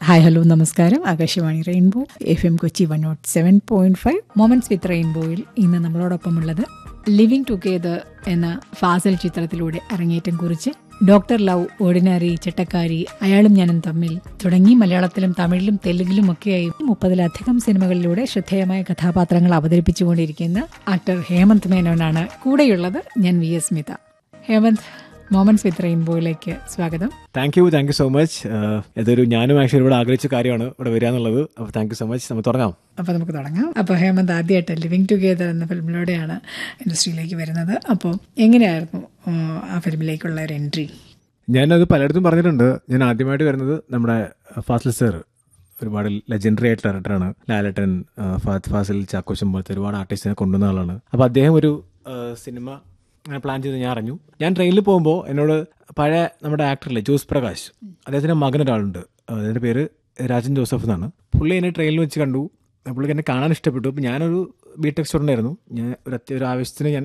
hi hello നമസ്കാരം Akashvani rainbow F M Kochi one note seven point five moments with റെയിൻബോയിൽ ഇന്ന് നമ്മളോടൊപ്പമുള്ളത് ലിവിംഗ് ടുഗെദർ എന്ന ഫാസൽ ചിത്രത്തിലൂടെ അരങ്ങേറ്റം കുറിച്ച് ഡോക്ടർ ലവ് ഓർഡിനറി ചട്ടക്കാരി അയാളും ഞാനും തമ്മിൽ തുടങ്ങി മലയാളത്തിലും തമിഴിലും തെലുങ്കിലും ഒക്കെയായി മുപ്പതിലധികം സിനിമകളിലൂടെ ശ്രദ്ധേയമായ കഥാപാത്രങ്ങൾ അവതരിപ്പിച്ചുകൊണ്ടിരിക്കുന്ന ആക്ടർ ഹേമന്ത് മേനോനാണ് കൂടെയുള്ളത് ഞാൻ V S Smitha Hemanth moments with റെയിൻബോയിലേക്ക് സ്വാഗതം thank you thank you so much ഇതൊരു ഞാനും ആക്ച്വലി ഇവിടെ ആഗ്രഹിച്ച കാര്യമാണ് ഇവിടെ വരിക എന്നുള്ളത് അപ്പോൾ താങ്ക് യു സോ മച്ച് നമുക്ക് തുടങ്ങാം അപ്പോൾ നമുക്ക് തുടങ്ങാം അപ്പോൾ ഹേമന്ത് ആദ്യമായിട്ട് ലിവിങ് ടുഗെദർ എന്ന ഫിലിമിലൂടെയാണ് ഇൻഡസ്ട്രിയിലേക്ക് വരുന്നത് അപ്പോൾ എങ്ങനെയായിരുന്നു ആ, ആ ഫിലിമിലേക്കുള്ള ഒരു എൻട്രി ഞാനത് പലയിടത്തും പറഞ്ഞിട്ടുണ്ട് ഞാൻ ആദ്യമായിട്ട് വരുന്നത് നമ്മുടെ ഫാസിൽ സർ ഒരുപാട് ലെജൻഡറി ആയിട്ടുള്ള ഡയറക്ടറാണ് ലാലേട്ടൻ ആ, ഫഹദ് ഫാസിൽ ചാക്കോശം പോലത്തെ ഒരുപാട് ആർട്ടിസ്റ്റിനെ കൊണ്ടുവന്ന ആളാണ് അപ്പോൾ അദ്ദേഹം ഒരു ആ, സിനിമ അങ്ങനെ പ്ലാൻ ചെയ്ത് ഞാൻ അറിഞ്ഞു ഞാൻ ട്രെയിനിൽ പോകുമ്പോൾ എന്നോട് പഴയ നമ്മുടെ ആക്ടറില്ലേ ജോസ് പ്രകാശ് അദ്ദേഹത്തിൻ്റെ മകൻ ഒരാളുണ്ട് അതിൻ്റെ പേര് രാജൻ ജോസഫ് എന്നാണ് പുള്ളി എന്നെ ട്രെയിനിൽ വെച്ച് കണ്ടു പുള്ളിക്ക് എന്നെ കാണാൻ ഇഷ്ടപ്പെട്ടു അപ്പോൾ ഞാനൊരു ബി ടെക് സ്റ്റുഡൻ്റ് ആയിരുന്നു ഞാൻ ഒരു അത്യ ഒരു ആവശ്യത്തിന് ഞാൻ